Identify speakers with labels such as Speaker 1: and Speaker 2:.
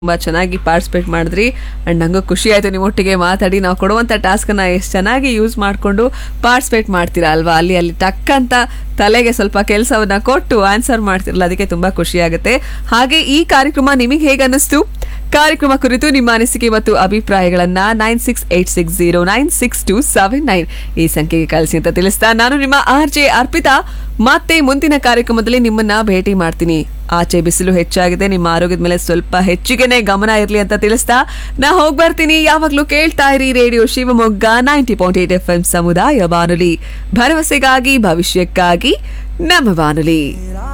Speaker 1: ತುಂಬ ಚೆನ್ನಾಗಿ ಪಾರ್ಟಿಸಿಪೇಟ್ ಮಾಡಿದ್ರಿ ಆ್ಯಂಡ್ ನಂಗೂ ಖುಷಿ ಆಯಿತು ನಿಮ್ಮೊಟ್ಟಿಗೆ ಮಾತಾಡಿ ನಾವು ಕೊಡುವಂಥ ಟಾಸ್ಕನ್ನು ಎಷ್ಟು ಚೆನ್ನಾಗಿ ಯೂಸ್ ಮಾಡಿಕೊಂಡು ಪಾರ್ಟಿಸಿಪೇಟ್ ಮಾಡ್ತೀರಾ ಅಲ್ವಾ ಅಲ್ಲಿ ಅಲ್ಲಿ ಟಕ್ ಅಂತ ತಲೆಗೆ ಸ್ವಲ್ಪ ಕೆಲಸವನ್ನ ಕೊಟ್ಟು ಆನ್ಸರ್ ಮಾಡ್ತಿರಲ್ಲ ಅದಕ್ಕೆ ತುಂಬ ಖುಷಿ ಆಗುತ್ತೆ ಹಾಗೆ ಈ ಕಾರ್ಯಕ್ರಮ ನಿಮಗೆ ಹೇಗೆ ಅನ್ನಿಸ್ತು ಕಾರ್ಯಕ್ರಮ ಕುರಿತು ನಿಮ್ಮ ಅನಿಸಿಕೆ ಮತ್ತು ಅಭಿಪ್ರಾಯಗಳನ್ನ nine six eight six zero nine six two seven nine ಈ ಸಂಖ್ಯೆಗೆ ಕಳಿಸಿ ಅಂತ ತಿಳಿಸ್ತಾ ನಾನು ನಿಮ್ಮ ಆರ್ ಜೆ ಅರ್ಪಿತಾ ಮತ್ತೆ ಮುಂದಿನ ಕಾರ್ಯಕ್ರಮದಲ್ಲಿ ನಿಮ್ಮನ್ನ ಭೇಟಿ ಮಾಡ್ತೀನಿ ಆಚೆ ಬಿಸಿಲು ಹೆಚ್ಚಾಗಿದೆ ನಿಮ್ಮ ಆರೋಗ್ಯದ ಮೇಲೆ ಸ್ವಲ್ಪ ಹೆಚ್ಚಿಗೆನೆ ಗಮನ ಇರಲಿ ಅಂತ ತಿಳಿಸ್ತಾ ನಾ ಹೋಗಿ ಬರ್ತೀನಿ ಯಾವಾಗ್ಲೂ ಕೇಳ್ತಾ ಇರಿ radio Shivamogga ninety point eight F M ಸಮುದಾಯ ಬಾನುಲಿ ಭರವಸೆಗಾಗಿ ಭವಿಷ್ಯಕ್ಕಾಗಿ ನಮ್ಮ ಬಾನುಲಿ